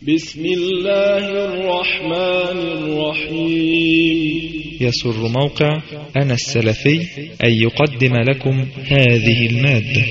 بسم الله الرحمن الرحيم يسر موقع أنا السلفي أن يقدم لكم هذه المادة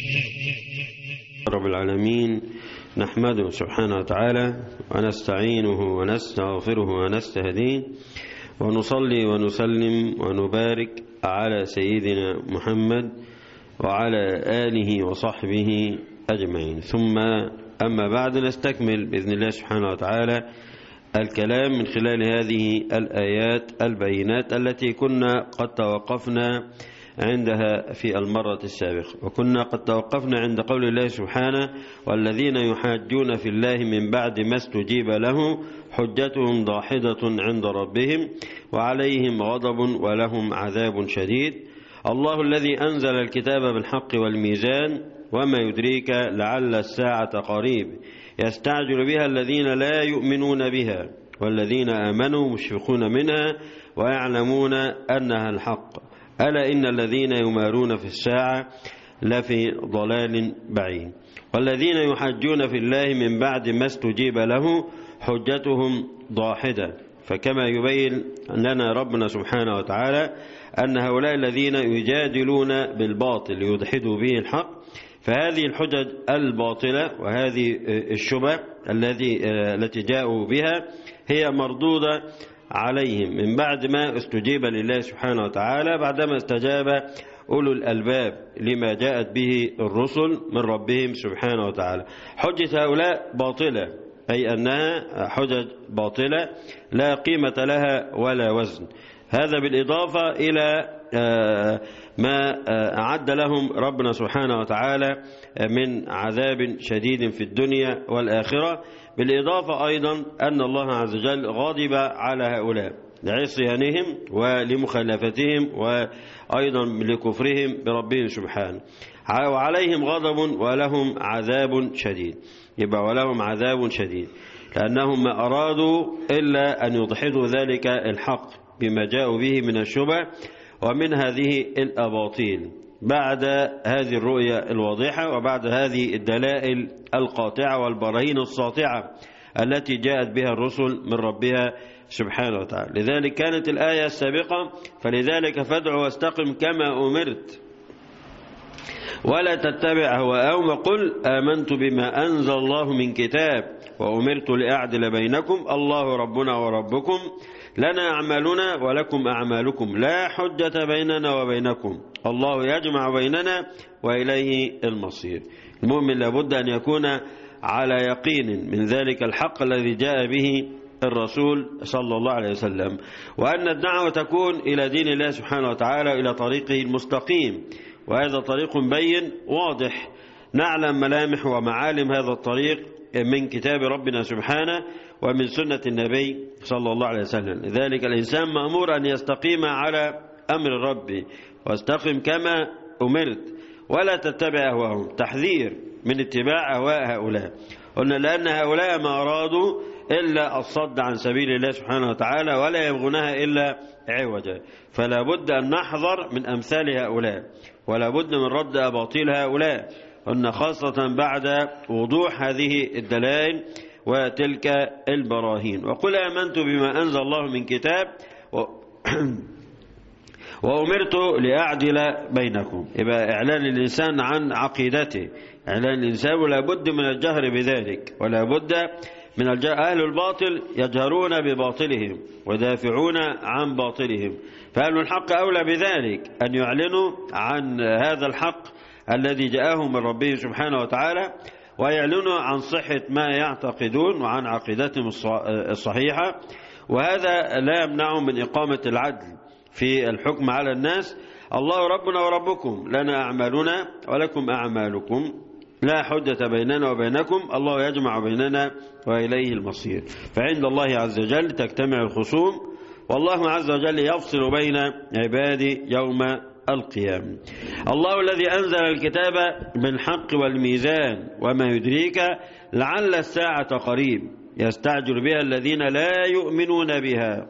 رب العالمين نحمده سبحانه وتعالى ونستعينه ونستغفره ونستهديه ونصلي ونسلم ونبارك على سيدنا محمد وعلى آله وصحبه أجمعين ثم أما بعد نستكمل بإذن الله سبحانه وتعالى الكلام من خلال هذه الآيات البينات التي كنا قد توقفنا عندها في المرة السابقة وكنا قد توقفنا عند قول الله سبحانه والذين يحاجون في الله من بعد ما استجيب له حجتهم ضاحدة عند ربهم وعليهم غضب ولهم عذاب شديد الله الذي أنزل الكتاب بالحق والميزان وما يدريك لعل الساعة قريب يستعجل بها الذين لا يؤمنون بها والذين آمنوا مشفقون منها ويعلمون أنها الحق ألا إن الذين يمارون في الساعة لفي ضلال بعيد والذين يحجون في الله من بعد ما استجيب له حجتهم ضاحدة فكما يبين لنا ربنا سبحانه وتعالى أن هؤلاء الذين يجادلون بالباطل يدحدوا به الحق فهذه الحجج الباطلة وهذه الشبه الذي التي جاءوا بها هي مردودة عليهم من بعد ما استجيب لله سبحانه وتعالى بعدما استجاب أولو الألباب لما جاءت به الرسل من ربهم سبحانه وتعالى حجة هؤلاء باطلة أي أنها حجج باطلة لا قيمة لها ولا وزن هذا بالإضافة إلى ما أعد لهم ربنا سبحانه وتعالى من عذاب شديد في الدنيا والآخرة بالإضافة أيضا أن الله عز وجل غاضب على هؤلاء لعصيانهم ولمخالفتهم وأيضا لكفرهم بربهم سبحانه وعليهم غضب ولهم عذاب شديد يبقى ولهم عذاب شديد لأنهم ما أرادوا إلا أن يضحدوا ذلك الحق بما جاءوا به من الشبه ومن هذه الأباطيل بعد هذه الرؤية الواضحة وبعد هذه الدلائل القاطعة والبراهين الساطعة التي جاءت بها الرسل من ربها سبحانه وتعالى لذلك كانت الآية السابقة فلذلك فادع واستقم كما أمرت ولا تتبع هواءهم وقل آمنت بما أنزل الله من كتاب وأمرت لأعدل بينكم الله ربنا وربكم لنا أعمالنا ولكم أعمالكم لا حجة بيننا وبينكم الله يجمع بيننا وإليه المصير المؤمن لابد أن يكون على يقين من ذلك الحق الذي جاء به الرسول صلى الله عليه وسلم وأن الدعوة تكون إلى دين الله سبحانه وتعالى إلى طريقه المستقيم وهذا طريق بين واضح نعلم ملامح ومعالم هذا الطريق من كتاب ربنا سبحانه ومن سنة النبي صلى الله عليه وسلم لذلك الإنسان مأمور أن يستقيم على أمر ربي واستقم كما أمرت ولا تتبع أهواهم تحذير من اتباع أهواء هؤلاء قلنا لأن هؤلاء ما أرادوا إلا الصد عن سبيل الله سبحانه وتعالى ولا يبغونها إلا عوجا فلا بد أن نحذر من أمثال هؤلاء ولا بد من رد أباطيل هؤلاء قلنا خاصة بعد وضوح هذه الدلائل وتلك البراهين وقل آمنت بما أنزل الله من كتاب و... وأمرت لأعدل بينكم يبقى إعلان الإنسان عن عقيدته إعلان الإنسان ولا بد من الجهر بذلك ولا بد من الجهر أهل الباطل يجهرون بباطلهم ودافعون عن باطلهم فأهل الحق أولى بذلك أن يعلنوا عن هذا الحق الذي جاءهم من ربه سبحانه وتعالى ويعلنوا عن صحة ما يعتقدون وعن عقيدتهم الصحيحة وهذا لا يمنعهم من إقامة العدل في الحكم على الناس الله ربنا وربكم لنا أعمالنا ولكم أعمالكم لا حجة بيننا وبينكم الله يجمع بيننا وإليه المصير فعند الله عز وجل تجتمع الخصوم والله عز وجل يفصل بين عباده يوم القيامة الله الذي أنزل الكتاب بالحق والميزان وما يدريك لعل الساعة قريب يستعجل بها الذين لا يؤمنون بها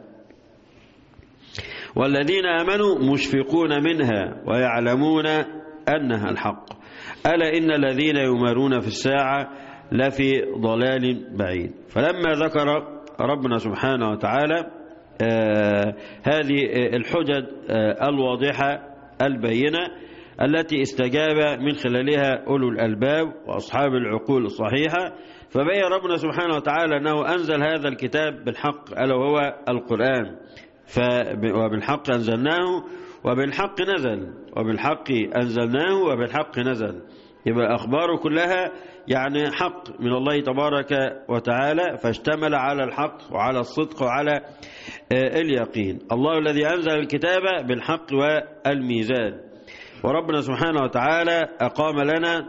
والذين آمنوا مشفقون منها ويعلمون أنها الحق ألا إن الذين يمارون في الساعة لفي ضلال بعيد فلما ذكر ربنا سبحانه وتعالى آه هذه الحجج آه الواضحة البينة التي استجاب من خلالها أولو الألباب وأصحاب العقول الصحيحة فبين ربنا سبحانه وتعالى أنه أنزل هذا الكتاب بالحق ألا وهو القرآن وبالحق أنزلناه وبالحق نزل وبالحق أنزلناه وبالحق نزل يبقى أخباره كلها يعني حق من الله تبارك وتعالى فاشتمل على الحق وعلى الصدق وعلى اليقين الله الذي أنزل الكتاب بالحق والميزان وربنا سبحانه وتعالى أقام لنا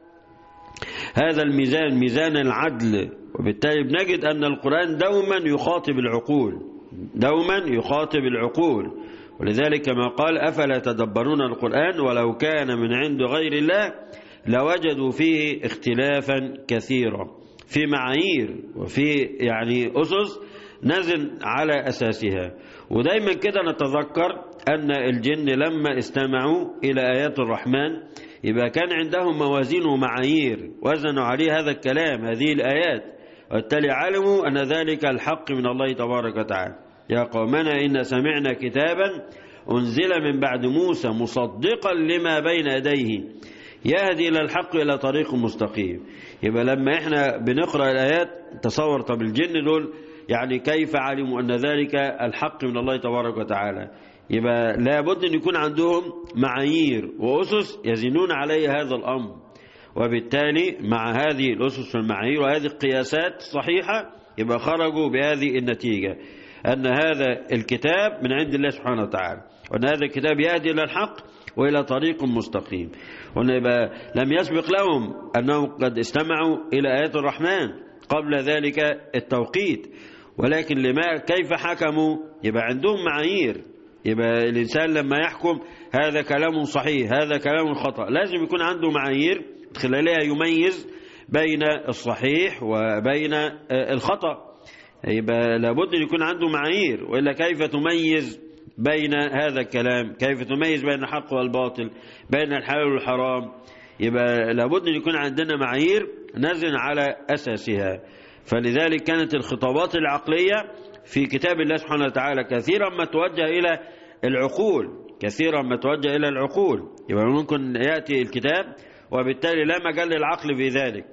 هذا الميزان ميزان العدل وبالتالي بنجد أن القرآن دوما يخاطب العقول دوما يخاطب العقول ولذلك ما قال أفلا تدبرون القرآن ولو كان من عند غير الله لوجدوا فيه اختلافا كثيرا في معايير وفي يعني أسس نزل على أساسها ودايما كده نتذكر أن الجن لما استمعوا إلى آيات الرحمن يبقى كان عندهم موازين ومعايير وزنوا عليه هذا الكلام هذه الآيات وبالتالي علموا أن ذلك الحق من الله تبارك وتعالى يا قومنا إن سمعنا كتابا أنزل من بعد موسى مصدقا لما بين يديه يهدي إلى الحق إلى طريق مستقيم يبقى لما إحنا بنقرأ الآيات تصور طب الجن دول يعني كيف علموا أن ذلك الحق من الله تبارك وتعالى يبقى لابد أن يكون عندهم معايير وأسس يزنون عليه هذا الأمر وبالتالي مع هذه الأسس والمعايير وهذه القياسات الصحيحة يبقى خرجوا بهذه النتيجة أن هذا الكتاب من عند الله سبحانه وتعالى وأن هذا الكتاب يهدي إلى الحق وإلى طريق مستقيم وأن يبقى لم يسبق لهم أنهم قد استمعوا إلى آيات الرحمن قبل ذلك التوقيت ولكن لما كيف حكموا يبقى عندهم معايير يبقى الإنسان لما يحكم هذا كلام صحيح هذا كلام خطأ لازم يكون عنده معايير خلالها يميز بين الصحيح وبين الخطأ يبقى لابد أن يكون عنده معايير وإلا كيف تميز بين هذا الكلام كيف تميز بين الحق والباطل بين الحلال والحرام يبقى لابد أن يكون عندنا معايير نزن على أساسها فلذلك كانت الخطابات العقلية في كتاب الله سبحانه وتعالى كثيرا ما توجه إلى العقول كثيرا ما توجه إلى العقول يبقى ممكن يأتي الكتاب وبالتالي لا مجال للعقل في ذلك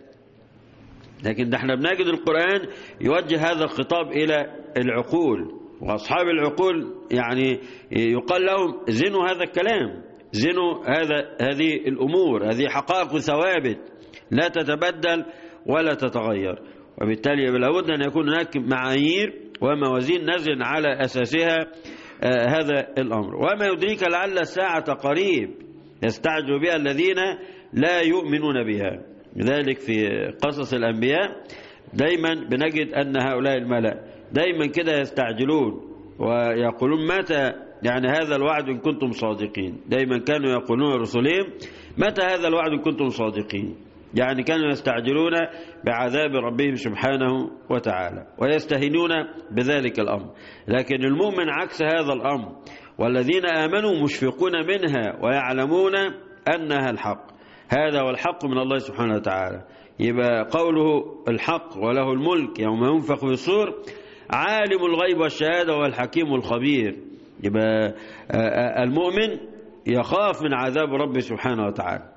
لكن ده احنا بنجد القرآن يوجه هذا الخطاب إلى العقول وأصحاب العقول يعني يقال لهم زنوا هذا الكلام زنوا هذا هذه الأمور هذه حقائق وثوابت لا تتبدل ولا تتغير وبالتالي لابد أن يكون هناك معايير وموازين نزل على أساسها آه هذا الأمر وما يدريك لعل الساعة قريب يستعجل بها الذين لا يؤمنون بها لذلك في قصص الأنبياء دايما بنجد أن هؤلاء الملأ دايما كده يستعجلون ويقولون متى يعني هذا الوعد إن كنتم صادقين دايما كانوا يقولون رسلهم متى هذا الوعد إن كنتم صادقين يعني كانوا يستعجلون بعذاب ربهم سبحانه وتعالى ويستهينون بذلك الأمر لكن المؤمن عكس هذا الأمر والذين آمنوا مشفقون منها ويعلمون أنها الحق هذا والحق من الله سبحانه وتعالى يبقى قوله الحق وله الملك يوم ينفخ في الصور عالم الغيب والشهادة والحكيم الخبير يبقى المؤمن يخاف من عذاب ربه سبحانه وتعالى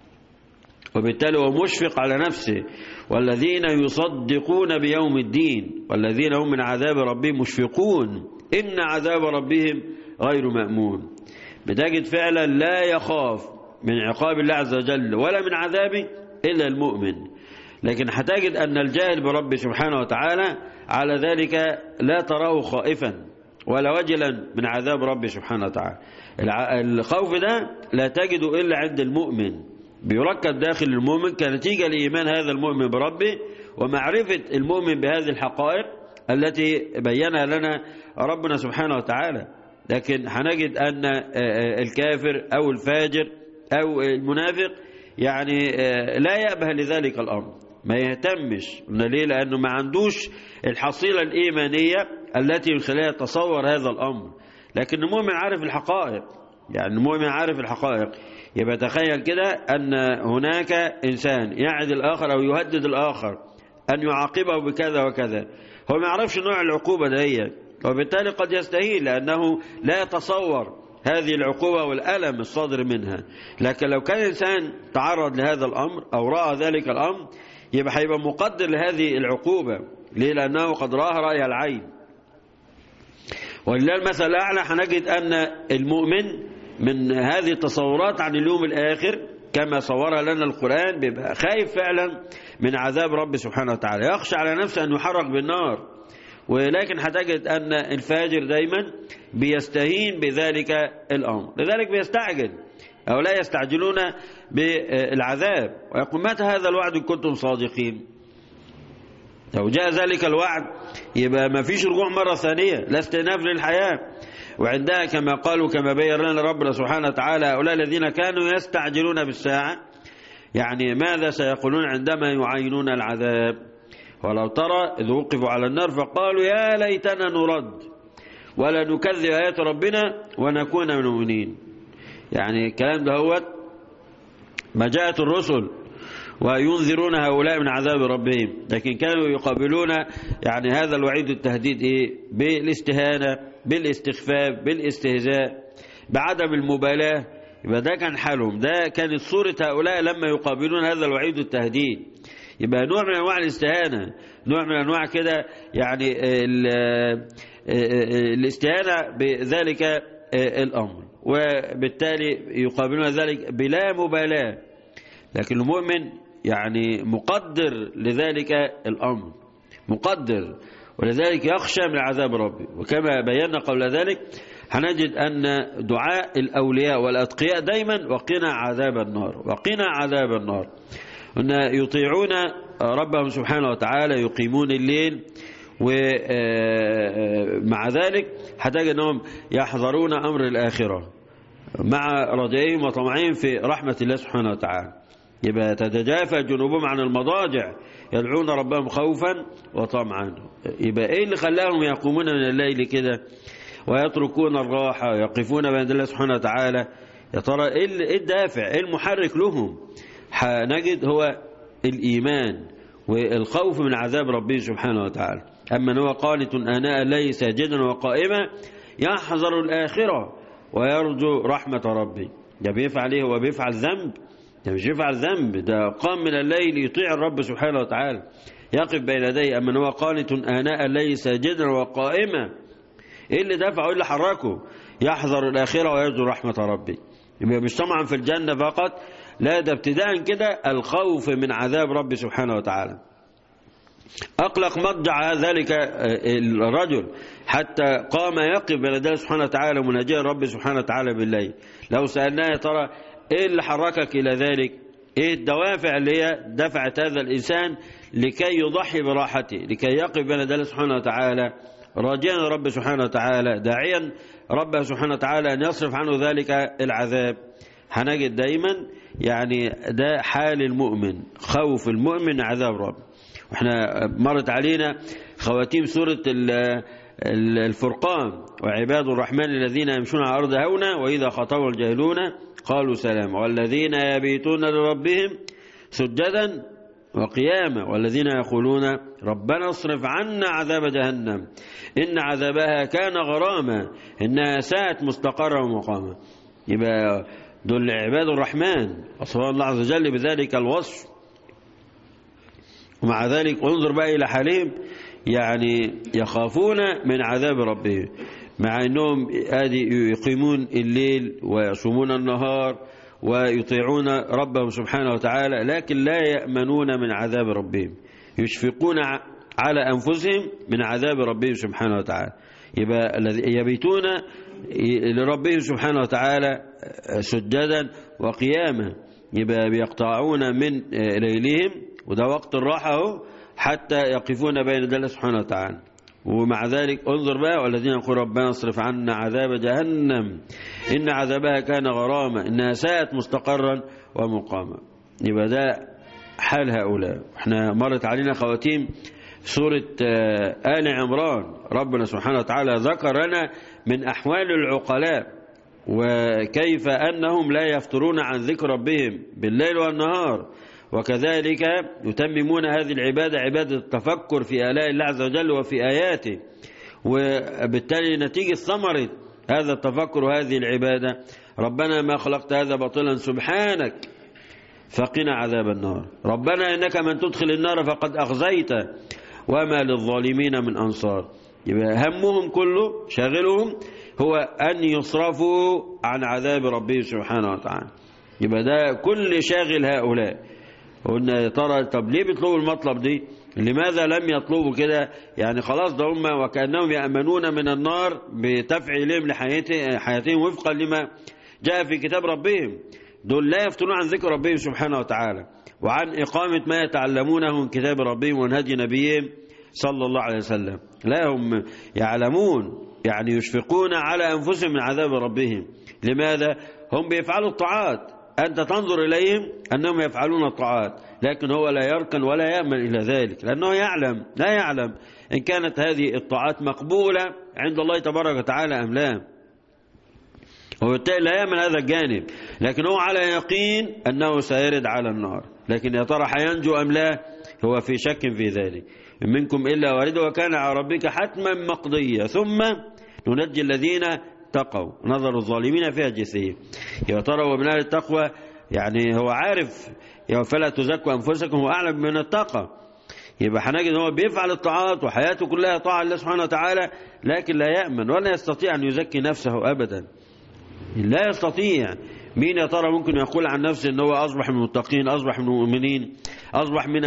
وبالتالي هو مشفق على نفسه والذين يصدقون بيوم الدين والذين هم من عذاب ربهم مشفقون إن عذاب ربهم غير مأمون بتجد فعلا لا يخاف من عقاب الله عز وجل ولا من عذابه إلا المؤمن لكن هتجد أن الجاهل برب سبحانه وتعالى على ذلك لا تراه خائفا ولا وجلا من عذاب رب سبحانه وتعالى الخوف ده لا تجده إلا عند المؤمن بيركب داخل المؤمن كنتيجة لإيمان هذا المؤمن بربه ومعرفة المؤمن بهذه الحقائق التي بينها لنا ربنا سبحانه وتعالى لكن هنجد أن الكافر أو الفاجر أو المنافق يعني لا يأبه لذلك الأمر ما يهتمش ليه لأنه ما عندوش الحصيلة الإيمانية التي من خلالها يتصور هذا الأمر لكن المؤمن عارف الحقائق يعني المؤمن عارف الحقائق يبقى تخيل كده أن هناك إنسان يعد الآخر أو يهدد الآخر أن يعاقبه بكذا وكذا هو ما يعرفش نوع العقوبة دهيت وبالتالي قد يستهين لأنه لا يتصور هذه العقوبة والألم الصادر منها لكن لو كان إنسان تعرض لهذا الأمر أو رأى ذلك الأمر يبقى هيبقى مقدر لهذه العقوبة ليه لأنه قد رآها رأي العين ولله المثل الأعلى هنجد أن المؤمن من هذه التصورات عن اليوم الآخر كما صورها لنا القرآن بيبقى خايف فعلا من عذاب رب سبحانه وتعالى يخشى على نفسه أن يحرق بالنار ولكن هتجد أن الفاجر دايما بيستهين بذلك الأمر لذلك بيستعجل أو لا يستعجلون بالعذاب ويقول متى هذا الوعد إن كنتم صادقين لو جاء ذلك الوعد يبقى ما فيش رجوع مرة ثانية لا استئناف للحياة وعندها كما قالوا كما بين لنا ربنا سبحانه وتعالى هؤلاء الذين كانوا يستعجلون بالساعة يعني ماذا سيقولون عندما يعينون العذاب ولو ترى إذ وقفوا على النار فقالوا يا ليتنا نرد ولا نكذب آيات ربنا ونكون من المؤمنين يعني الكلام ده هو ما جاءت الرسل وينذرون هؤلاء من عذاب ربهم لكن كانوا يقابلون يعني هذا الوعيد التهديد إيه بالاستهانة بالاستخفاف بالاستهزاء بعدم المبالاة يبقى ده كان حالهم ده كانت صورة هؤلاء لما يقابلون هذا الوعيد التهديد يبقى نوع من أنواع الاستهانة نوع من أنواع كده يعني الاستهانة بذلك الأمر وبالتالي يقابلون ذلك بلا مبالاة لكن المؤمن يعني مقدر لذلك الأمر مقدر ولذلك يخشى من عذاب ربه وكما بينا قبل ذلك هنجد أن دعاء الأولياء والأتقياء دايما وقنا عذاب النار وقنا عذاب النار أن يطيعون ربهم سبحانه وتعالى يقيمون الليل ومع ذلك هتجد أنهم يحذرون أمر الآخرة مع رجائهم وطمعهم في رحمة الله سبحانه وتعالى يبقى تتجافى جنوبهم عن المضاجع يدعون ربهم خوفا وطمعا يبقى ايه اللي خلاهم يقومون من الليل كده ويتركون الراحة ويقفون بين الله سبحانه وتعالى يا ترى ايه الدافع ايه المحرك لهم هنجد هو الإيمان والخوف من عذاب ربه سبحانه وتعالى أما هو قانت آناء الليل ساجدا وقائما يحذر الآخرة ويرجو رحمة ربه ده بيفعل ايه هو بيفعل ذنب ده مش يفعل ذنب ده قام من الليل يطيع الرب سبحانه وتعالى يقف بين يديه أما هو قانت آناء الليل ساجدا وقائما ايه اللي دفعه ايه اللي حركه يحذر الآخرة ويرجو رحمة ربه يبقى مش طمعا في الجنة فقط لا ده ابتداء كده الخوف من عذاب رب سبحانه وتعالى أقلق مضجع ذلك الرجل حتى قام يقف بين يديه سبحانه وتعالى مناجيا رب سبحانه وتعالى بالليل لو سألناه يا ترى ايه اللي حركك الى ذلك ايه الدوافع اللي هي دفعت هذا الانسان لكي يضحي براحته لكي يقف بين يديه سبحانه وتعالى راجيا رب سبحانه وتعالى داعيا رب سبحانه وتعالى ان يصرف عنه ذلك العذاب هنجد دايما يعني ده حال المؤمن خوف المؤمن من عذاب رب واحنا مرت علينا خواتيم سورة الفرقان وعباد الرحمن الذين يمشون على الأرض هونا وإذا خطبوا الجاهلون قالوا سلام والذين يبيتون لربهم سجدا وقياما والذين يقولون ربنا اصرف عنا عذاب جهنم إن عذابها كان غراما إنها ساءت مستقرا ومقاما يبقى دول عباد الرحمن وصفى الله عز وجل بذلك الوصف ومع ذلك انظر بقى إلى حالهم يعني يخافون من عذاب ربهم مع أنهم يقيمون الليل ويصومون النهار ويطيعون ربهم سبحانه وتعالى لكن لا يأمنون من عذاب ربهم يشفقون على أنفسهم من عذاب ربهم سبحانه وتعالى يبقى يبيتون لربهم سبحانه وتعالى سجدا وقياما يبقى بيقطعون من ليلهم وده وقت الراحة اهو حتى يقفون بين الله سبحانه وتعالى ومع ذلك انظر بقى والذين يقول ربنا اصرف عنا عذاب جهنم إن عذابها كان غراما إنها ساءت مستقرا ومقاما يبقى ده حال هؤلاء احنا مرت علينا خواتيم سورة آل عمران ربنا سبحانه وتعالى ذكر لنا من أحوال العقلاء وكيف أنهم لا يفترون عن ذكر ربهم بالليل والنهار وكذلك يتممون هذه العبادة عبادة التفكر في آلاء الله عز وجل وفي آياته وبالتالي نتيجة ثمرة هذا التفكر وهذه العبادة ربنا ما خلقت هذا باطلا سبحانك فقنا عذاب النار ربنا إنك من تدخل النار فقد أخزيت وما للظالمين من أنصار يبقى همهم كله شاغلهم هو أن يصرفوا عن عذاب ربهم سبحانه وتعالى يبقى ده كل شاغل هؤلاء قلنا يا ترى طب ليه بيطلبوا المطلب دي لماذا لم يطلبوا كده يعني خلاص ده هم وكأنهم يأمنون من النار بتفعيلهم لحياتهم وفقا لما جاء في كتاب ربهم دول لا يفتنون عن ذكر ربهم سبحانه وتعالى وعن إقامة ما يتعلمونه من كتاب ربهم ومنهج نبيهم صلى الله عليه وسلم لا هم يعلمون يعني يشفقون على أنفسهم من عذاب ربهم لماذا؟ هم بيفعلوا الطاعات أنت تنظر إليهم أنهم يفعلون الطاعات لكن هو لا يركن ولا يأمن إلى ذلك لأنه يعلم لا يعلم إن كانت هذه الطاعات مقبولة عند الله تبارك وتعالى أم لا وبالتالي لا يأمن هذا الجانب لكن هو على يقين أنه سيرد على النار لكن يا ترى حينجو أم لا هو في شك في ذلك منكم إلا وارده وكان على ربك حتما مقضيا ثم ننجي الذين اتقوا نظر الظالمين فيها جثية يا ترى هو من أهل التقوى يعني هو عارف فلا تزكوا أنفسكم هو أعلم من التقى يبقى هنجد هو بيفعل الطاعات وحياته كلها طاعة الله سبحانه وتعالى لكن لا يأمن ولا يستطيع أن يزكي نفسه أبدا لا يستطيع مين يا ترى ممكن يقول عن نفسه ان هو أصبح من المتقين أصبح من المؤمنين أصبح من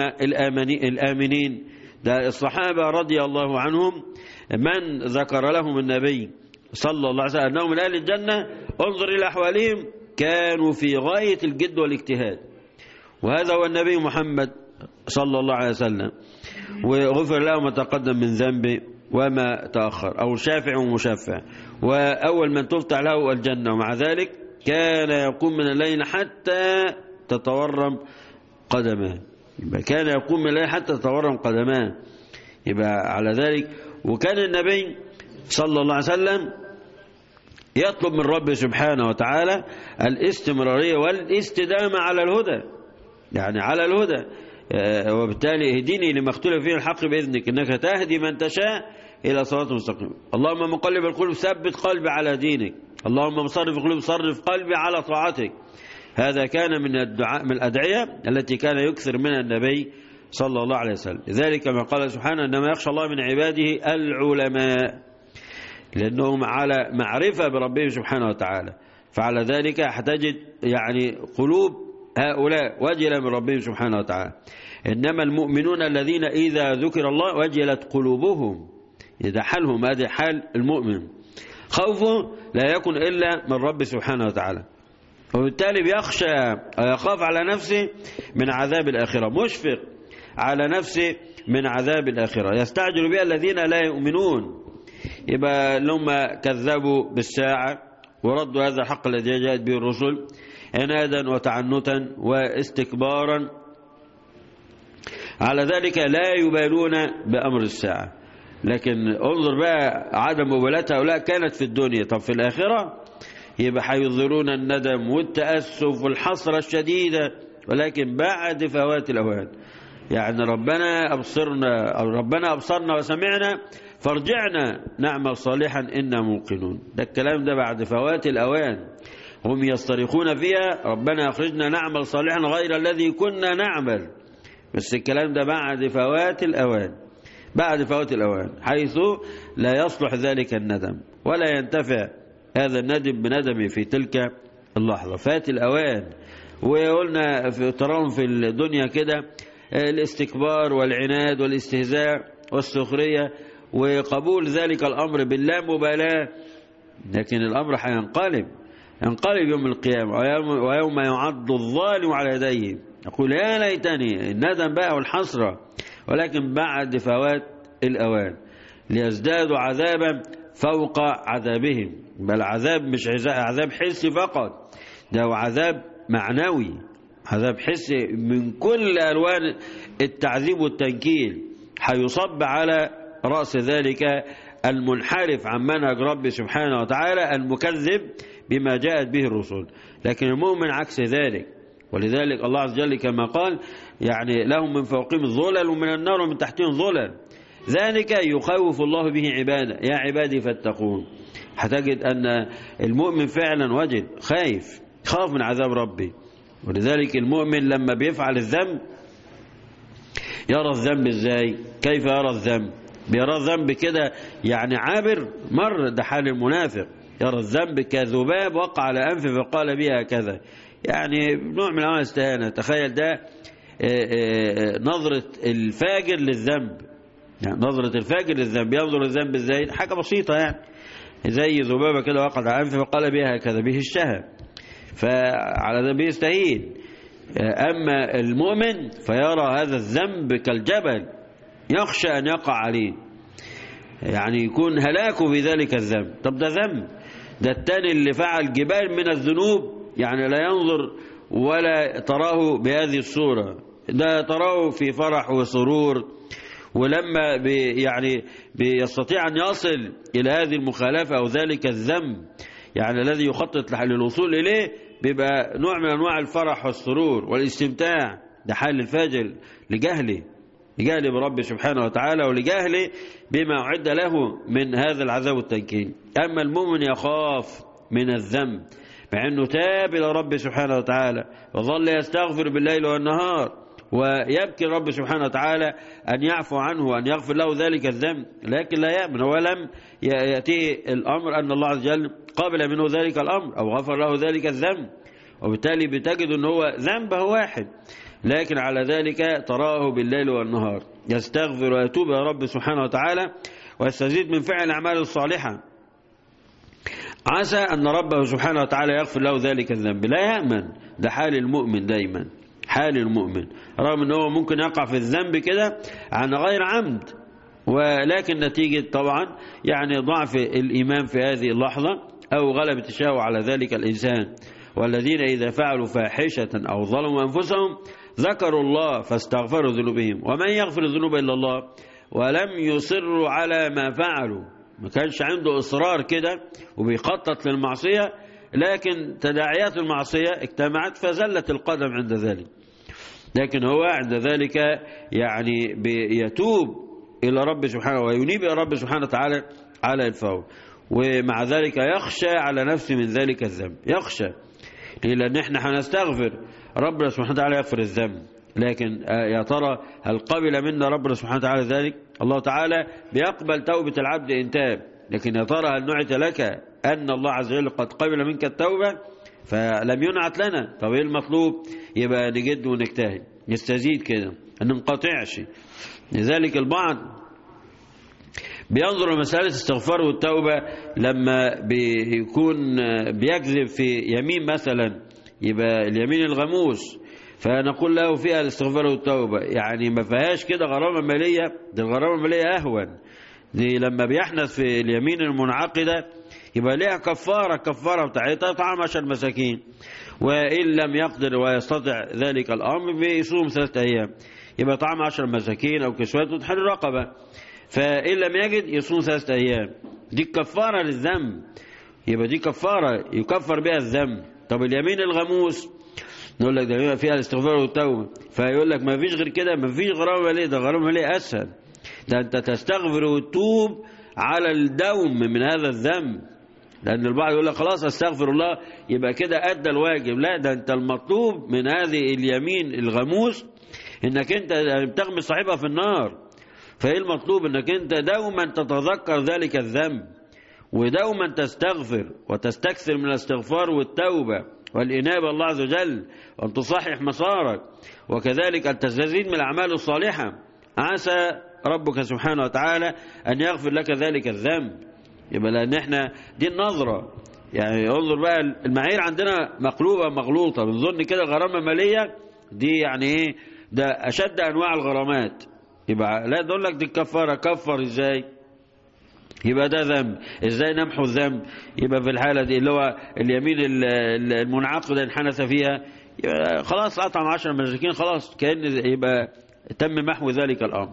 الآمنين ده الصحابة رضي الله عنهم من ذكر لهم النبي صلى الله عليه وسلم أنهم من أهل الجنة انظر إلى أحوالهم كانوا في غاية الجد والاجتهاد وهذا هو النبي محمد صلى الله عليه وسلم وغفر له ما تقدم من ذنبه وما تأخر أو شافع ومشفع وأول من تفتح له الجنة ومع ذلك كان يقوم من الليل حتى تتورم قدماه يبقى كان يقوم من الليل حتى تتورم قدماه يبقى على ذلك وكان النبي صلى الله عليه وسلم يطلب من رب سبحانه وتعالى الاستمرارية والاستدامة على الهدى يعني على الهدى وبالتالي اهديني لما اختلف فيه الحق بإذنك إنك تهدي من تشاء إلى صراط مستقيم اللهم مقلب القلوب ثبت قلبي على دينك اللهم مصرف القلوب صرف قلبي على طاعتك هذا كان من الدعاء من الأدعية التي كان يكثر منها النبي صلى الله عليه وسلم ذلك ما قال سبحانه إنما يخشى الله من عباده العلماء لأنهم على معرفة بربهم سبحانه وتعالى فعلى ذلك هتجد يعني قلوب هؤلاء وجل من ربهم سبحانه وتعالى إنما المؤمنون الذين إذا ذكر الله وجلت قلوبهم إذا حالهم هذا حال المؤمن خوفه لا يكن إلا من رب سبحانه وتعالى وبالتالي بيخشى ويخاف على نفسه من عذاب الآخرة مشفق على نفسه من عذاب الآخرة يستعجل بها الذين لا يؤمنون يبقى لهم كذبوا بالساعة وردوا هذا الحق الذي جاءت به الرسل عنادا وتعنتا واستكبارا على ذلك لا يبالون بأمر الساعة لكن انظر بقى عدم مبالاة هؤلاء كانت في الدنيا طب في الآخرة يبقى حيظهرون الندم والتأسف والحسرة الشديدة ولكن بعد فوات الأوان يعني ربنا أبصرنا أو ربنا أبصرنا وسمعنا فارجعنا نعمل صالحا إنا موقنون ده الكلام ده بعد فوات الأوان هم يصطرخون فيها ربنا أخرجنا نعمل صالحا غير الذي كنا نعمل بس الكلام ده بعد فوات الأوان بعد فوات الأوان حيث لا يصلح ذلك الندم ولا ينتفع هذا الندم بندمه في تلك اللحظة فات الأوان وقلنا في تراهم في الدنيا كده الاستكبار والعناد والاستهزاء والسخرية وقبول ذلك الأمر باللامبالاة لكن الأمر هينقلب ينقلب يوم القيامة ويوم يعض الظالم على يديه يقول يا ليتني الندم بقى والحسرة ولكن بعد فوات الأوان ليزدادوا عذابا فوق عذابهم بل عذاب مش عذاب حسي فقط ده عذاب معنوي عذاب حسي من كل ألوان التعذيب والتنكيل هيصب على رأس ذلك المنحرف عن منهج ربي سبحانه وتعالى المكذب بما جاءت به الرسل لكن المؤمن عكس ذلك ولذلك الله عز وجل كما قال يعني لهم من فوقهم ظلل ومن النار ومن تحتهم ظلل ذلك يخوف الله به عباده يا عبادي فاتقون هتجد أن المؤمن فعلا وجد خايف خاف من عذاب ربي ولذلك المؤمن لما بيفعل الذنب يرى الذنب ازاي كيف يرى الذنب بيرى الذنب كده يعني عابر مر ده حال المنافق يرى الذنب كذباب وقع على أنفه فقال بها كذا يعني نوع من انواع الاستهانة تخيل ده نظرة الفاجر للذنب يعني نظرة الفاجر للذنب ينظر الذنب ازاي حاجة بسيطة يعني زي ذبابة كده وقعت على أنفه فقال بها كذا به الشهى فعلى ده بيستهين أما المؤمن فيرى هذا الذنب كالجبل يخشى أن يقع عليه يعني يكون هلاكه في ذلك الذنب طب ده ذنب ده التاني اللي فعل جبال من الذنوب يعني لا ينظر ولا تراه بهذه الصورة ده تراه في فرح وسرور ولما بي يعني بيستطيع أن يصل إلى هذه المخالفة أو ذلك الذنب يعني الذي يخطط للوصول إليه بيبقى نوع من أنواع الفرح والسرور والاستمتاع ده حال الفاجر لجهله لجهله برب سبحانه وتعالى ولجهله بما أعد له من هذا العذاب والتنكيل أما المؤمن يخاف من الذنب مع أنه تاب إلى رب سبحانه وتعالى وظل يستغفر بالليل والنهار ويبكي رب سبحانه وتعالى أن يعفو عنه وأن يغفر له ذلك الذنب لكن لا يأمن هو لم يأتيه الأمر أن الله عز وجل قابل منه ذلك الأمر أو غفر له ذلك الذنب وبالتالي بتجد أنه هو ذنبه واحد لكن على ذلك تراه بالليل والنهار يستغفر ويتوب يا رب سبحانه وتعالى ويستزيد من فعل الأعمال الصالحة عسى أن ربه سبحانه وتعالى يغفر له ذلك الذنب لا يأمن ده حال المؤمن دايما حال المؤمن رغم أنه ممكن يقع في الذنب كده عن غير عمد ولكن نتيجة طبعا يعني ضعف الإيمان في هذه اللحظة أو غلبة الشهوة على ذلك الإنسان والذين إذا فعلوا فاحشة أو ظلموا أنفسهم ذكروا الله فاستغفروا ذنوبهم ومن يغفر الذنوب إلا الله ولم يصروا على ما فعلوا ما كانش عنده إصرار كده وبيخطط للمعصية لكن تداعيات المعصية اجتمعت فزلت القدم عند ذلك لكن هو عند ذلك يعني بيتوب إلى رب سبحانه وينيب إلى رب سبحانه وتعالى على الفور ومع ذلك يخشى على نفسه من ذلك الذنب يخشى لأن احنا هنستغفر ربنا سبحانه وتعالى يغفر الذنب لكن يا ترى هل قبل منا ربنا سبحانه وتعالى ذلك الله تعالى بيقبل توبة العبد إن تاب لكن يا ترى هل نعت لك أن الله عز وجل قد قبل منك التوبة فلم ينعت لنا طب ايه المطلوب يبقى نجد ونجتهد نستزيد كده أن ننقطعش لذلك البعض بينظر لمسألة استغفار والتوبة لما بيكون بيكذب في يمين مثلا يبقى اليمين الغموس فنقول له فيها الاستغفار والتوبة يعني ما فيهاش كده غرامة مالية دي الغرامة المالية أهون دي لما بيحنث في اليمين المنعقدة يبقى ليها كفارة كفارة بتاعتها طعام عشر مساكين وإن لم يقدر ويستطع ذلك الأمر بيصوم ثلاثة أيام يبقى طعام عشر مساكين أو كسوات وتحرر رقبة فإن لم يجد يصوم ثلاثة أيام دي كفارة للذنب يبقى دي كفارة يكفر بها الذنب طب اليمين الغموس نقول لك ده فيها الاستغفار والتوبة فيقول لك ما فيش غير كده ما فيش غرامة مالية ده غرامة مالية أسهل ده أنت تستغفر وتوب على الدوم من هذا الذنب لأن البعض يقول لك خلاص استغفر الله يبقى كده أدى الواجب لا ده أنت المطلوب من هذه اليمين الغموس إنك أنت بتغمس صاحبها في النار فإيه المطلوب إنك أنت دوما تتذكر ذلك الذنب ودوما تستغفر وتستكثر من الاستغفار والتوبة والإنابة الله عز وجل وأن تصحح مسارك وكذلك أن تزداد من الأعمال الصالحة عسى ربك سبحانه وتعالى أن يغفر لك ذلك الذنب يبقى لأن احنا دي النظرة يعني انظر بقى المعايير عندنا مقلوبة مغلوطة بنظن كده غرامة مالية دي يعني ايه ده أشد أنواع الغرامات يبقى لا تقول لك دي الكفارة كفر ازاي يبقى ده ذنب ازاي نمحو الذنب يبقى في الحالة دي اللي هو اليمين المنعقدة انحنث فيها يبقى خلاص أطعم عشر مساكين خلاص كأن يبقى تم محو ذلك الأمر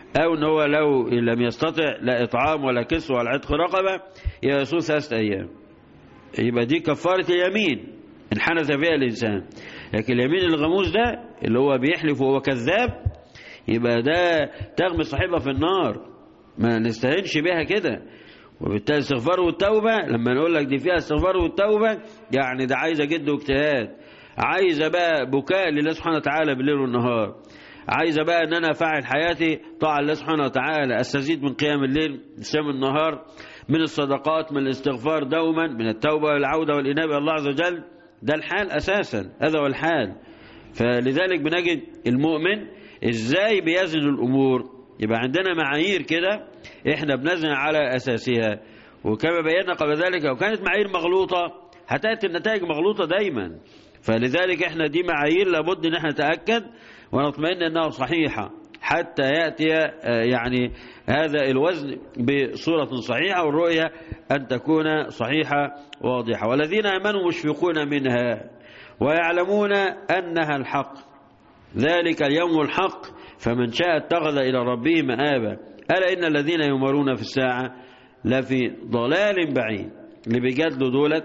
أو أن هو لو لم يستطع لا إطعام ولا كسوة ولا عتق رقبة يصوم ثلاثة أيام يبقى دي كفارة اليمين إن حنث فيها الإنسان لكن اليمين الغموس ده اللي هو بيحلف وهو كذاب يبقى ده تغمس صاحبها في النار ما نستهنش بها كده وبالتالي الاستغفار والتوبة لما نقول لك دي فيها استغفار والتوبة يعني ده عايزة جد واجتهاد عايزة بقى بكاء لله سبحانه وتعالى بالليل والنهار عايزة بقى ان انا افعل حياتي طاعة الله سبحانه وتعالى استزيد من قيام الليل صيام النهار من الصدقات من الاستغفار دوما من التوبة والعودة والإنابة الله عز وجل ده الحال أساسا هذا هو الحال فلذلك بنجد المؤمن ازاي بيزن الأمور يبقى عندنا معايير كده احنا بنزن على أساسها وكما بينا قبل ذلك وكانت معايير مغلوطة هتأتي النتائج مغلوطة دايما فلذلك احنا دي معايير لابد ان احنا نتأكد ونطمئن انها صحيحة حتى يأتي يعني هذا الوزن بصورة صحيحة والرؤية أن تكون صحيحة واضحة والذين آمنوا مشفقون منها ويعلمون أنها الحق ذلك اليوم الحق فمن شاء اتخذ إلى ربه مآبا ألا إن الذين يمرون في الساعة لفي ضلال بعيد اللي بيجادلوا دولت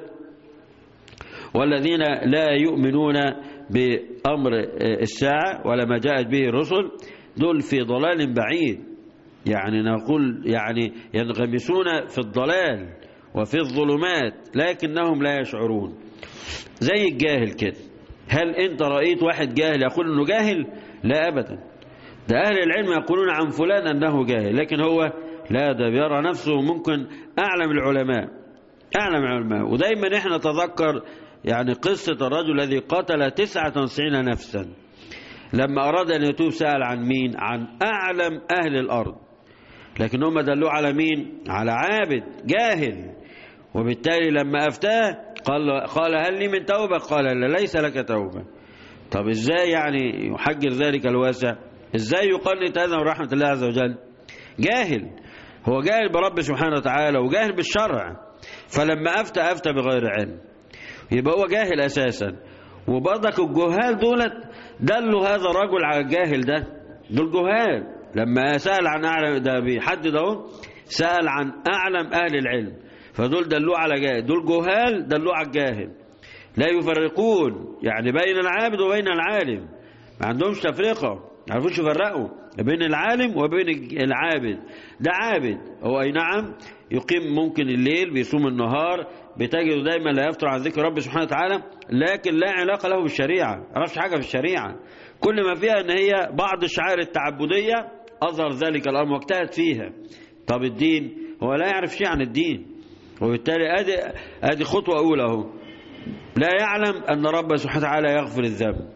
والذين لا يؤمنون بأمر الساعة ولا ما جاءت به الرسل دول في ضلال بعيد يعني نقول يعني ينغمسون في الضلال وفي الظلمات لكنهم لا يشعرون زي الجاهل كده هل انت رأيت واحد جاهل يقول انه جاهل لا ابدا ده اهل العلم يقولون عن فلان انه جاهل لكن هو لا ده بيرى نفسه ممكن اعلم العلماء اعلم العلماء ودايما احنا نتذكر يعني قصة الرجل الذي قتل تسعة وتسعين نفسا لما أراد أن يتوب سأل عن مين عن أعلم أهل الأرض لكن هم دلوه على مين على عابد جاهل وبالتالي لما أفتاه قال, قال هل لي من توبة قال لا ليس لك توبة طب ازاي يعني يحجر ذلك الواسع ازاي يقنط هذا من رحمة الله عز وجل جاهل هو جاهل برب سبحانه وتعالى وجاهل بالشرع فلما أفتى أفتى بغير علم يبقى هو جاهل أساسا وبرضك الجهال دولت دلوا هذا الرجل على الجاهل ده دول جهال لما سأل عن أعلم ده بيحدد اهو سأل عن أعلم أهل العلم فدول دلوه على جاهل دول جهال دلوه على الجاهل لا يفرقون يعني بين العابد وبين العالم ما عندهمش تفرقة ما يعرفوش يفرقوا بين العالم وبين العابد ده عابد هو أي نعم يقيم ممكن الليل بيصوم النهار بتجده دايما لا يفتر عن ذكر رب سبحانه وتعالى لكن لا علاقة له بالشريعة ما يعرفش حاجة في الشريعة كل ما فيها ان هي بعض الشعائر التعبدية أظهر ذلك الأمر واجتهد فيها طب الدين هو لا يعرف شيء عن الدين وبالتالي ادي ادي خطوة أولى اهو لا يعلم أن رب سبحانه وتعالى يغفر الذنب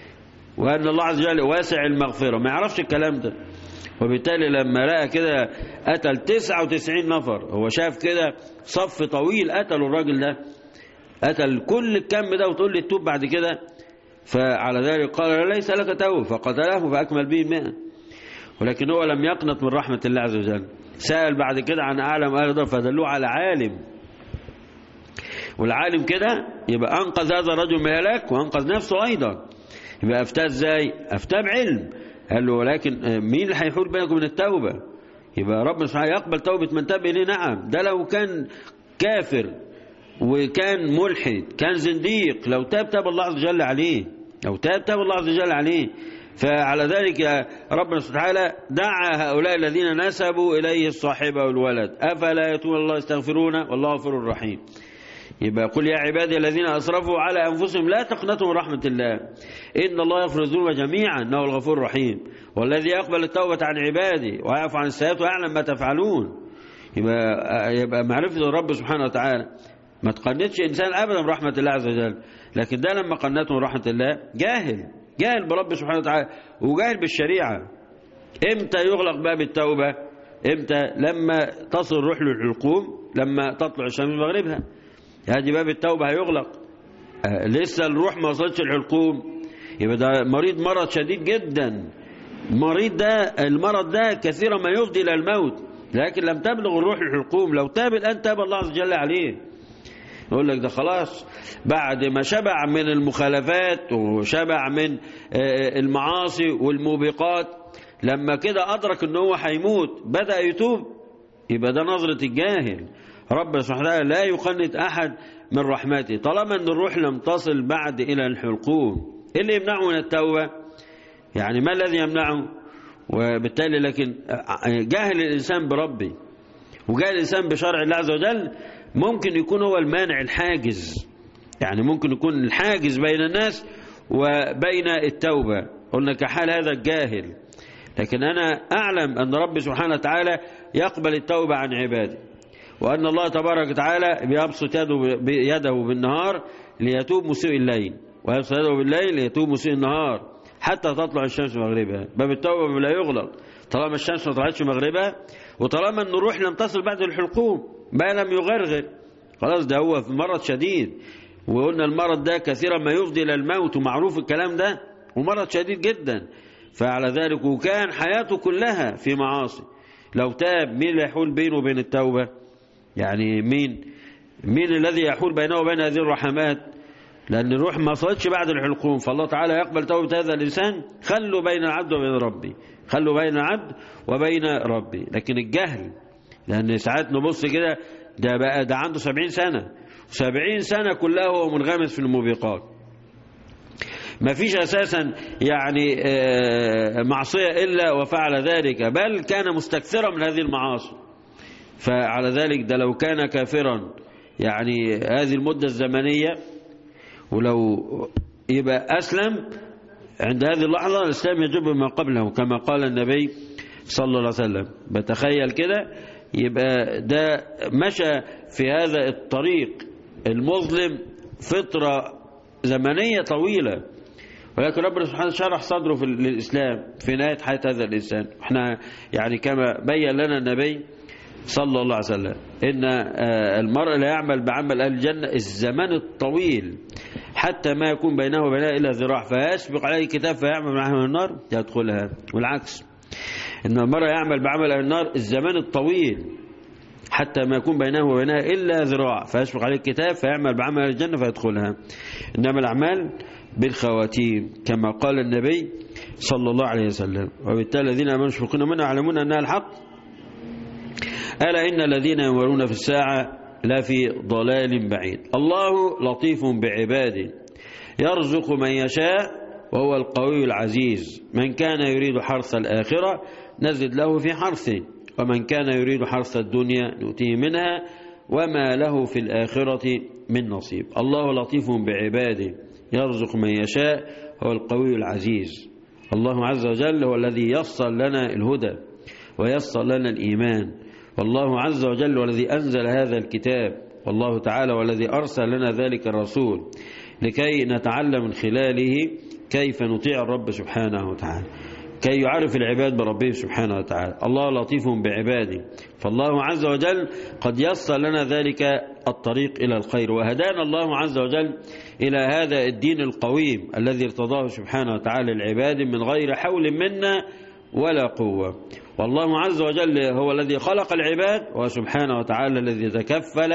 وأن الله عز وجل واسع المغفرة ما يعرفش الكلام ده وبالتالي لما لقى كده قتل 99 نفر هو شاف كده صف طويل قتلوا الراجل ده قتل كل الكم ده وتقول لي تتوب بعد كده فعلى ذلك قال ليس لك توب فقتله فأكمل به المئة ولكن هو لم يقنط من رحمة الله عز وجل سأل بعد كده عن أعلم أهل الأرض فدلوه على عالم والعالم كده يبقى أنقذ هذا الرجل من هلاك وأنقذ نفسه أيضا يبقى أفتاه إزاي أفتاه بعلم قال له ولكن مين اللي هيحول بينكم من التوبة يبقى ربنا سبحانه يقبل توبة من تاب إليه نعم ده لو كان كافر وكان ملحد كان زنديق لو تاب تاب الله عز وجل عليه لو تاب تاب الله عز وجل عليه فعلى ذلك ربنا سبحانه وتعالى دعا هؤلاء الذين نسبوا إليه الصاحب والولد أفلا يتوب الله يستغفرون والله غفور رحيم يبقى قل يا عبادي الذين أسرفوا على أنفسهم لا تقنطوا من رحمة الله إن الله يغفر الذنوب جميعا إنه الغفور الرحيم والذي يقبل التوبة عن عباده ويعفو عن السيئات ويعلم ما تفعلون يبقى, يبقى معرفة الرب سبحانه وتعالى ما تقنطش إنسان أبدا من رحمة الله عز وجل لكن ده لما قنته من رحمة الله جاهل جاهل برب سبحانه وتعالى وجاهل بالشريعة امتى يغلق باب التوبة امتى لما تصل الروح للحلقوم لما تطلع الشمس من مغربها هذه باب التوبة هيغلق آه لسه الروح ما وصلتش الحلقوم يبقى ده مريض مرض شديد جدا المريض ده المرض ده كثيرا ما يفضي الى الموت لكن لم تبلغ الروح الحلقوم لو تاب الان تاب الله عز وجل عليه يقول لك ده خلاص بعد ما شبع من المخالفات وشبع من المعاصي والموبقات لما كده أدرك أنه هو هيموت بدأ يتوب يبقى ده نظرة الجاهل رب سبحانه وتعالى لا يقنط أحد من رحمته طالما أن الروح لم تصل بعد إلى الحلقوم إيه اللي يمنعه من التوبة يعني ما الذي يمنعه وبالتالي لكن جاهل الإنسان بربي وجاهل الإنسان بشرع الله عز وجل ممكن يكون هو المانع الحاجز يعني ممكن يكون الحاجز بين الناس وبين التوبة قلنا كحال هذا الجاهل لكن أنا أعلم أن رب سبحانه وتعالى يقبل التوبة عن عباده وأن الله تبارك وتعالى بيبسط يده, يده بالنهار ليتوب مسيء الليل ويبسط يده بالليل ليتوب مسيء النهار حتى تطلع الشمس مغربها باب التوبة لا يغلق طالما الشمس ما طلعتش مغربها وطالما أن الروح لم تصل بعد الحلقوم ما لم يغرغر خلاص ده هو في مرض شديد وقلنا المرض ده كثيرا ما يفضي إلى الموت ومعروف الكلام ده ومرض شديد جدا فعلى ذلك وكان حياته كلها في معاصي لو تاب مين اللي يحول بينه وبين التوبة يعني مين مين الذي يحول بينه وبين هذه الرحمات لأن الروح ما صلتش بعد الحلقوم فالله تعالى يقبل توبة هذا الإنسان خلوا بين العبد وبين ربي خلوا بين العبد وبين ربي لكن الجهل لأن ساعات نبص كده ده بقى ده عنده سبعين سنة سبعين سنة كلها هو منغمس في الموبقات ما فيش أساسا يعني معصية إلا وفعل ذلك بل كان مستكثرا من هذه المعاصي فعلى ذلك ده لو كان كافرا يعني هذه المدة الزمنية ولو يبقى أسلم عند هذه اللحظة الإسلام يجب ما قبله كما قال النبي صلى الله عليه وسلم بتخيل كده يبقى ده مشى في هذا الطريق المظلم فترة زمنية طويلة ولكن ربنا سبحانه شرح صدره في للإسلام في نهاية حياة هذا الإنسان احنا يعني كما بين لنا النبي صلى الله عليه وسلم إن المرء لا يعمل بعمل أهل الجنة الزمان الطويل حتى ما يكون بينه وبينها إلا ذراع فيسبق عليه كتاب فيعمل معه النار يدخلها والعكس إن المرء يعمل بعمل أهل النار الزمان الطويل حتى ما يكون بينه وبينها إلا ذراع فيسبق عليه الكتاب فيعمل بعمل أهل الجنة فيدخلها إنما الأعمال بالخواتيم كما قال النبي صلى الله عليه وسلم وبالتالي الذين آمنوا يشفقون منها يعلمون أنها الحق ألا إن الذين يمرون في الساعة لا في ضلال بعيد الله لطيف بعباده يرزق من يشاء وهو القوي العزيز من كان يريد حرث الآخرة نزد له في حرثه ومن كان يريد حرث الدنيا نؤتيه منها وما له في الآخرة من نصيب الله لطيف بعباده يرزق من يشاء هو القوي العزيز الله عز وجل هو الذي يصل لنا الهدى ويصل لنا الإيمان والله عز وجل والذي أنزل هذا الكتاب والله تعالى والذي أرسل لنا ذلك الرسول لكي نتعلم من خلاله كيف نطيع الرب سبحانه وتعالى كي يعرف العباد بربه سبحانه وتعالى الله لطيف بعباده فالله عز وجل قد يسر لنا ذلك الطريق إلى الخير وهدانا الله عز وجل إلى هذا الدين القويم الذي ارتضاه سبحانه وتعالى العباد من غير حول منا ولا قوة والله عز وجل هو الذي خلق العباد وسبحانه وتعالى الذي تكفل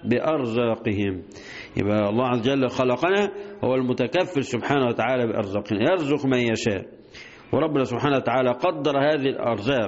بأرزاقهم يبقى الله عز وجل خلقنا هو المتكفل سبحانه وتعالى بأرزاقنا يرزق من يشاء وربنا سبحانه وتعالى قدر هذه الأرزاق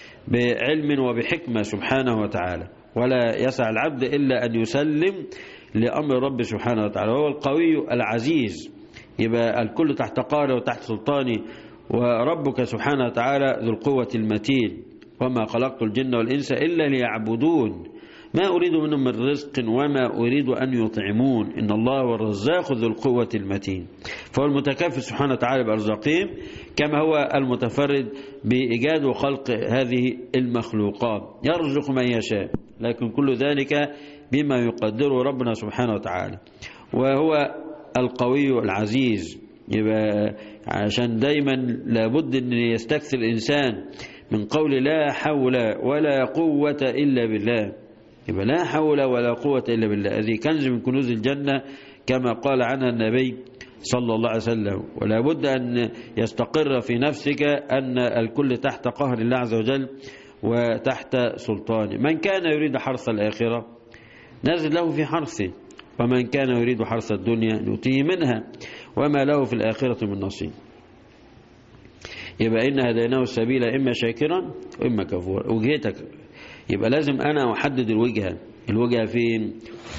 بعلم وبحكمة سبحانه وتعالى ولا يسع العبد إلا أن يسلم لأمر رب سبحانه وتعالى هو القوي العزيز يبقى الكل تحت قاره وتحت سلطانه وربك سبحانه وتعالى ذو القوة المتين وما خلقت الجن والإنس إلا ليعبدون ما أريد منهم من رزق وما أريد أن يطعمون إن الله هو الرزاق ذو القوة المتين فهو المتكفل سبحانه وتعالى بأرزاقهم كما هو المتفرد بإيجاد وخلق هذه المخلوقات يرزق من يشاء لكن كل ذلك بما يقدره ربنا سبحانه وتعالى وهو القوي العزيز يبقى عشان دايما لابد ان يستكثر الانسان من قول لا حول ولا قوة الا بالله يبقى لا حول ولا قوة الا بالله هذه كنز من كنوز الجنة كما قال عنها النبي صلى الله عليه وسلم ولا بد ان يستقر في نفسك ان الكل تحت قهر الله عز وجل وتحت سلطانه من كان يريد حرث الآخرة نزل له في حرثه ومن كان يريد حرث الدنيا نؤتيه منها وما له في الآخرة من نصيب يبقى إن هديناه السبيل إما شاكرا وإما كفورا وجهتك يبقى لازم أنا أحدد الوجهة الوجهة فين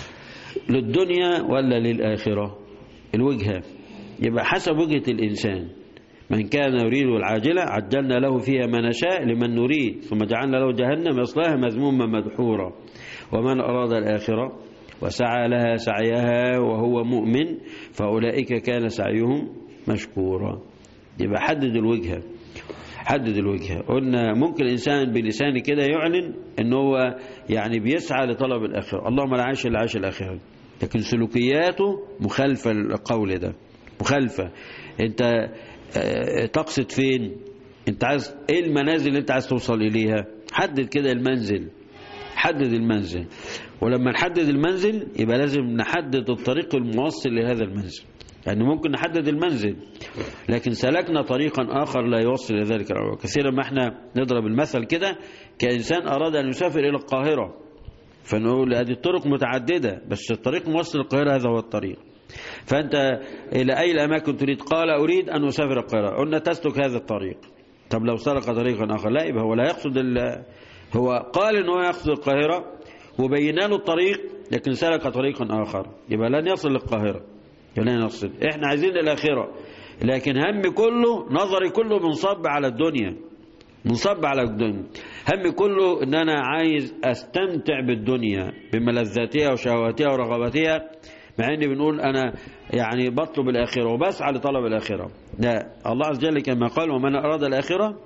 للدنيا ولا للآخرة الوجهة يبقى حسب وجهة الإنسان من كان يريد العاجلة عجلنا له فيها ما نشاء لمن نريد ثم جعلنا له جهنم يصلاها مذموما مدحورا ومن أراد الآخرة وسعى لها سعيها وهو مؤمن فأولئك كان سعيهم مشكورا يبقى حدد الوجهة حدد الوجهة قلنا ممكن الإنسان بلسانه كده يعلن أنه هو يعني بيسعى لطلب الآخرة اللهم لا عاش إلا عاش الآخرة لكن سلوكياته مخالفة للقول ده مخالفة انت اه تقصد فين انت عايز ايه المنازل اللي انت عايز توصل اليها حدد كده المنزل حدد المنزل ولما نحدد المنزل يبقى لازم نحدد الطريق الموصل لهذا المنزل يعني ممكن نحدد المنزل لكن سلكنا طريقا آخر لا يوصل إلى ذلك الأمر كثيرا ما احنا نضرب المثل كده كإنسان أراد أن يسافر إلى القاهرة فنقول هذه الطرق متعددة بس الطريق موصل القاهرة هذا هو الطريق فأنت إلى أي الأماكن تريد قال أريد أن أسافر القاهرة قلنا تسلك هذا الطريق طب لو سلك طريقا آخر لا يبقى هو لا يقصد هو قال أنه يقصد القاهرة وبينا له الطريق لكن سلك طريقا آخر يبقى لن يصل للقاهرة لن يصل احنا عايزين الآخرة لكن هم كله نظري كله منصب على الدنيا منصب على الدنيا هم كله ان انا عايز استمتع بالدنيا بملذاتها وشهواتها ورغباتها مع اني بنقول انا يعني بطلب الاخره وبسعى لطلب الاخره لا الله عز وجل كما قال ومن اراد الاخره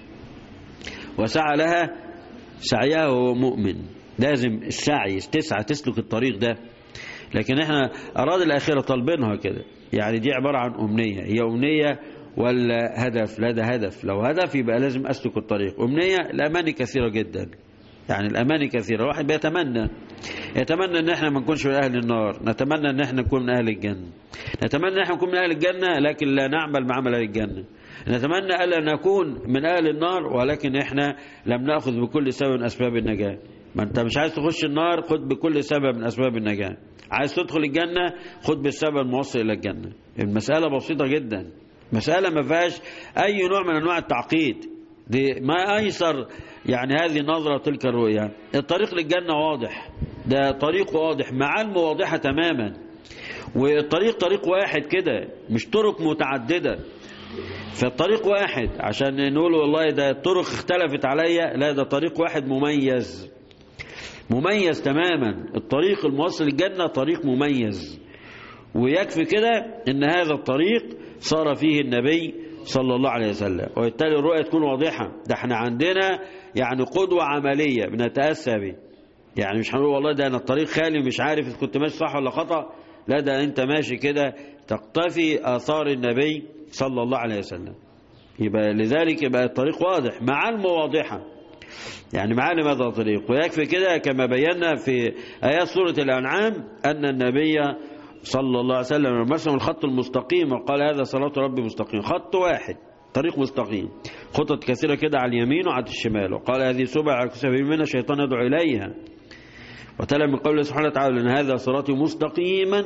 وسعى لها سعيها وهو مؤمن لازم السعي تسعى تسلك الطريق ده لكن احنا اراد الاخره طالبينها كده يعني دي عباره عن امنيه هي امنيه ولا هدف لا ده هدف لو هدف يبقى لازم اسلك الطريق امنيه الاماني كثيره جدا يعني الاماني كثيره الواحد بيتمنى يتمنى ان احنا ما نكونش من اهل النار نتمنى ان احنا نكون من اهل الجنه نتمنى ان احنا نكون من اهل الجنه لكن لا نعمل بعمل اهل الجنه نتمنى الا نكون من اهل النار ولكن احنا لم ناخذ بكل سبب من اسباب النجاه ما انت مش عايز تخش النار خد بكل سبب من اسباب النجاه عايز تدخل الجنه خد بالسبب الموصل الى الجنه المساله بسيطه جدا مساله ما فيهاش اي نوع من انواع التعقيد دي ما ايسر يعني هذه النظره تلك الرؤيه الطريق للجنه واضح ده طريق واضح معالمه واضحه تماما والطريق طريق واحد كده مش طرق متعدده فالطريق واحد عشان نقول والله ده الطرق اختلفت عليا لا ده طريق واحد مميز مميز تماما الطريق الموصل للجنة طريق مميز ويكفي كده ان هذا الطريق صار فيه النبي صلى الله عليه وسلم وبالتالي الرؤية تكون واضحة ده احنا عندنا يعني قدوة عملية بنتأسى به يعني مش هنقول والله ده انا الطريق خالي مش عارف كنت ماشي صح ولا خطأ لا ده انت ماشي كده تقتفي آثار النبي صلى الله عليه وسلم يبقى لذلك يبقى الطريق واضح معالمه واضحة يعني معالم هذا الطريق ويكفي كده كما بينا في آيات سورة الأنعام أن النبي صلى الله عليه وسلم رسم الخط المستقيم وقال هذا صلاة ربي مستقيم خط واحد طريق مستقيم خطط كثيرة كده على اليمين وعلى الشمال وقال هذه سبع سبيل منها الشيطان يدعو إليها وتلا من قوله سبحانه وتعالى أن هذا صراطي مستقيما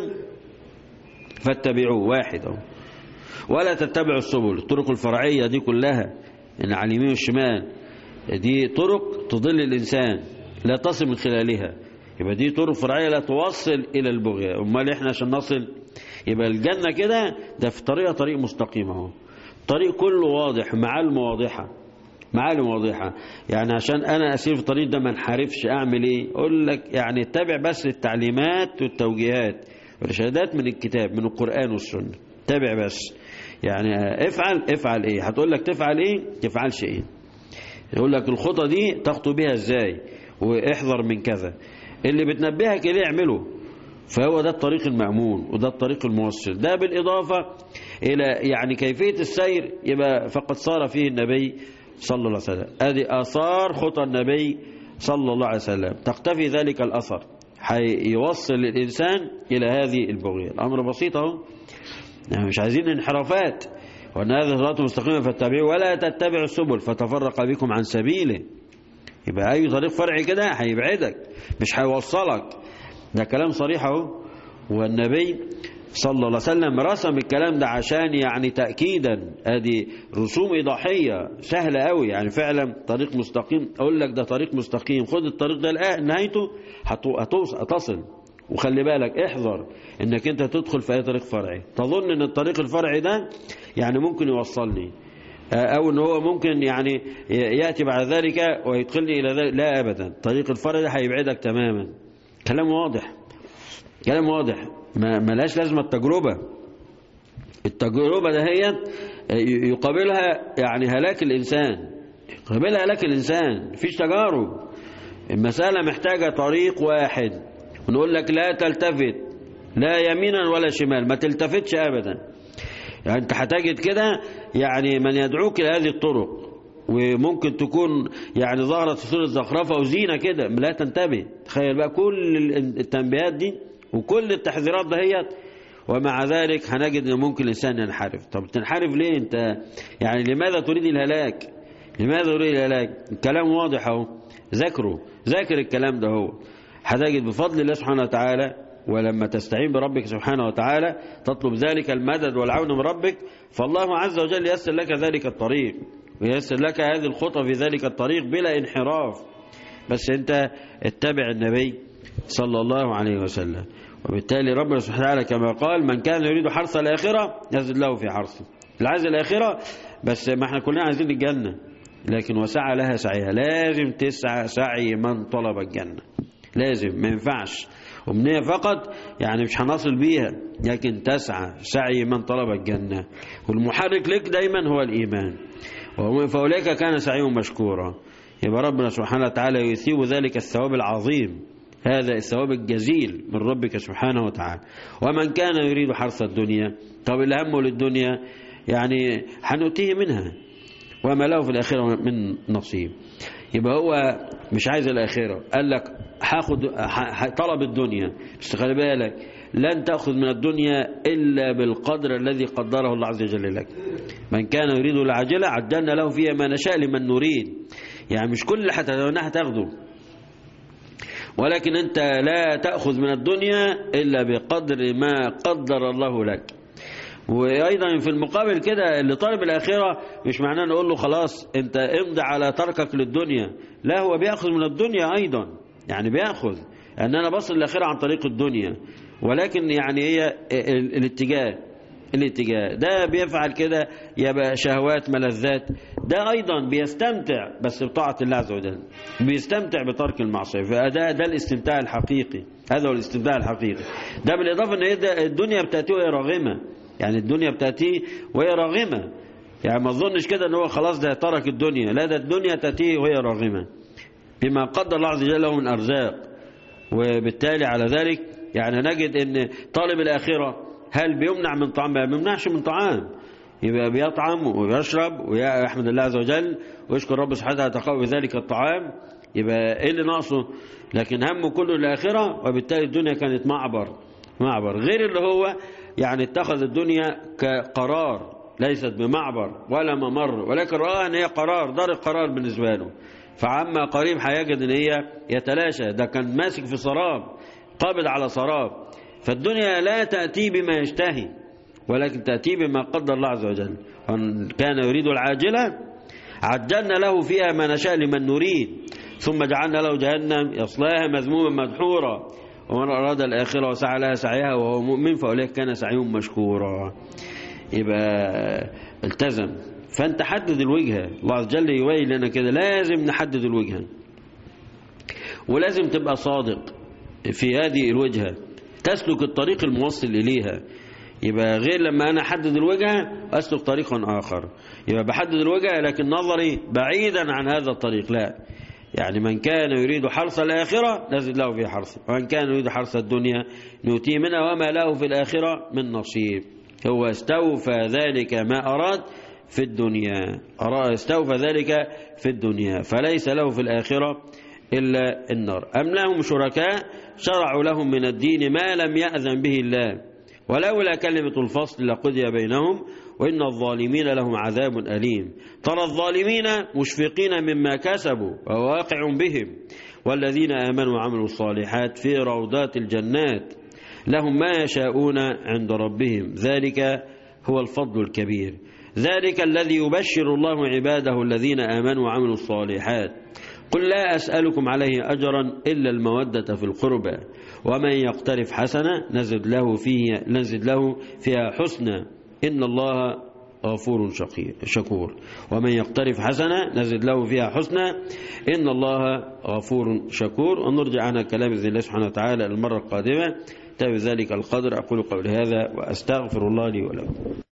فاتبعوه واحد أهو ولا تتبعوا السبل الطرق الفرعية دي كلها إن على اليمين والشمال دي طرق تضل الإنسان لا تصل من خلالها يبقى دي طرق فرعية لا توصل إلى البغية أمال إحنا عشان نصل يبقى الجنة كده ده في طريقة طريق مستقيم اهو طريق كله واضح معالم واضحة معالم واضحة يعني عشان أنا أسير في الطريق ده ما انحرفش أعمل إيه أقول لك يعني اتبع بس التعليمات والتوجيهات والإرشادات من الكتاب من القرآن والسنة تابع بس يعني افعل افعل ايه هتقول لك تفعل ايه تفعلش ايه يقول لك الخطة دي تخطو بيها ازاي واحذر من كذا اللي بتنبهك اليه اعمله فهو ده الطريق المأمون وده الطريق الموصل ده بالإضافة إلى يعني كيفية السير يبقى فقد صار فيه النبي صلى الله عليه وسلم هذه آثار خطى النبي صلى الله عليه وسلم تقتفي ذلك الأثر هيوصل الإنسان إلى هذه البغية الأمر بسيط اهو يعني مش عايزين انحرافات وأن هذا صراط مستقيم فاتبعوه ولا تتبعوا السبل فتفرق بكم عن سبيله يبقى أي طريق فرعي كده هيبعدك مش هيوصلك ده كلام صريح اهو والنبي صلى الله عليه وسلم رسم الكلام ده عشان يعني تأكيدا ادي رسوم إيضاحية سهلة قوي يعني فعلا طريق مستقيم أقول لك ده طريق مستقيم خد الطريق ده الآن نهايته هتصل وخلي بالك احذر انك انت تدخل في اي طريق فرعي تظن ان الطريق الفرعي ده يعني ممكن يوصلني او ان هو ممكن يعني يأتي بعد ذلك ويدخلني الى ذلك لا ابدا الطريق الفرعي ده هيبعدك تماما كلام واضح كلام واضح ما ملاش لازمة التجربة التجربة ده هي يقابلها يعني هلاك الإنسان يقابلها هلاك الإنسان مفيش تجارب المسألة محتاجة طريق واحد ونقول لك لا تلتفت لا يمينا ولا شمال ما تلتفتش أبدا يعني انت هتجد كده يعني من يدعوك إلى هذه الطرق وممكن تكون يعني ظهرت في صورة زخرفة وزينة كده لا تنتبه تخيل بقى كل التنبيهات دي وكل التحذيرات دهيت ومع ذلك هنجد ان ممكن الانسان ينحرف طب تنحرف ليه انت يعني لماذا تريد الهلاك لماذا تريد الهلاك الكلام واضح اهو ذاكره ذاكر الكلام ده هو هتجد بفضل الله سبحانه وتعالى ولما تستعين بربك سبحانه وتعالى تطلب ذلك المدد والعون من ربك فالله عز وجل يسر لك ذلك الطريق ويسر لك هذه الخطى في ذلك الطريق بلا انحراف بس انت اتبع النبي صلى الله عليه وسلم وبالتالي ربنا سبحانه وتعالى كما قال من كان يريد حرث الآخرة يزد له في حرثه اللي عايز الآخرة بس ما احنا كلنا عايزين الجنة لكن وسعى لها سعيها لازم تسعى سعي من طلب الجنة لازم ما ينفعش أمنية فقط يعني مش هنصل بيها لكن تسعى سعي من طلب الجنة والمحرك لك دايما هو الإيمان فأولئك كان سعيهم مشكورا يبقى ربنا سبحانه وتعالى يثيب ذلك الثواب العظيم هذا الثواب الجزيل من ربك سبحانه وتعالى ومن كان يريد حرث الدنيا طب اللي همه للدنيا يعني هنؤتيه منها وما له في الآخرة من نصيب يبقى هو مش عايز الآخرة قال لك هاخد طلب الدنيا بس خلي بالك لن تأخذ من الدنيا إلا بالقدر الذي قدره الله عز وجل لك من كان يريد العاجلة عجلنا له فيها ما نشاء لمن نريد يعني مش كل اللي هتاخده ولكن أنت لا تأخذ من الدنيا إلا بقدر ما قدر الله لك وأيضا في المقابل كده اللي طالب الآخرة مش معناه نقول له خلاص أنت امضي على تركك للدنيا لا هو بيأخذ من الدنيا أيضا يعني بيأخذ أن أنا بصل الآخرة عن طريق الدنيا ولكن يعني هي الاتجاه الاتجاه ده بيفعل كده يبقى شهوات ملذات ده أيضا بيستمتع بس بطاعة الله عز وجل بيستمتع بترك المعصية فده ده الاستمتاع الحقيقي هذا هو الاستمتاع الحقيقي ده بالإضافة أن الدنيا بتأتيه وهي راغمة يعني الدنيا بتأتيه وهي راغمة يعني ما اظنش كده ان هو خلاص ده ترك الدنيا لا ده الدنيا تأتيه وهي راغمة بما قدر الله عز وجل له من أرزاق وبالتالي على ذلك يعني نجد ان طالب الآخرة هل بيمنع من طعام ما بيمنعش من طعام يبقى بيطعم ويشرب ويحمد الله عز وجل ويشكر رب سبحانه وتعالى تقوي بذلك الطعام يبقى ايه اللي ناقصه لكن همه كله الآخرة وبالتالي الدنيا كانت معبر معبر غير اللي هو يعني اتخذ الدنيا كقرار ليست بمعبر ولا ممر ولكن رأى ان هي قرار دار القرار بالنسبة له فعما قريب هيجد ان هي يتلاشى ده كان ماسك في سراب قابض على سراب فالدنيا لا تأتي بما يشتهي ولكن تأتي بما قدر الله عز وجل كان يريد العاجلة عجلنا له فيها ما نشاء لمن نريد ثم جعلنا له جهنم يصلاها مذموما مدحورا ومن أراد الآخرة وسعى لها سعيها وهو مؤمن فأولئك كان سعيهم مشكورا يبقى التزم فأنت حدد الوجهة الله عز وجل يويل لنا كده لازم نحدد الوجهة ولازم تبقى صادق في هذه الوجهة تسلك الطريق الموصل إليها يبقى غير لما أنا أحدد الوجهة أسلك طريقا آخر يبقى بحدد الوجهة لكن نظري بعيدا عن هذا الطريق لا يعني من كان يريد حرث الآخرة نزل له في حرثه ومن كان يريد حرث الدنيا نؤتيه منها وما له في الآخرة من نصيب هو استوفى ذلك ما أراد في الدنيا استوفى ذلك في الدنيا فليس له في الآخرة إلا النار أم لهم شركاء شرعوا لهم من الدين ما لم يأذن به الله ولولا كلمة الفصل لقضي بينهم وإن الظالمين لهم عذاب أليم ترى الظالمين مشفقين مما كسبوا وواقع بهم والذين آمنوا وعملوا الصالحات في روضات الجنات لهم ما يشاءون عند ربهم ذلك هو الفضل الكبير ذلك الذي يبشر الله عباده الذين آمنوا وعملوا الصالحات قل لا أسألكم عليه أجرا إلا المودة في القربى ومن يقترف حسنة نزد له فيها نزد له فيها حسنى إن الله غفور شقير شكور ومن يقترف حسنة نزد له فيها حسنى إن الله غفور شكور ونرجع عن كلام بإذن الله سبحانه وتعالى المرة القادمة تابع ذلك القدر أقول قولي هذا وأستغفر الله لي ولكم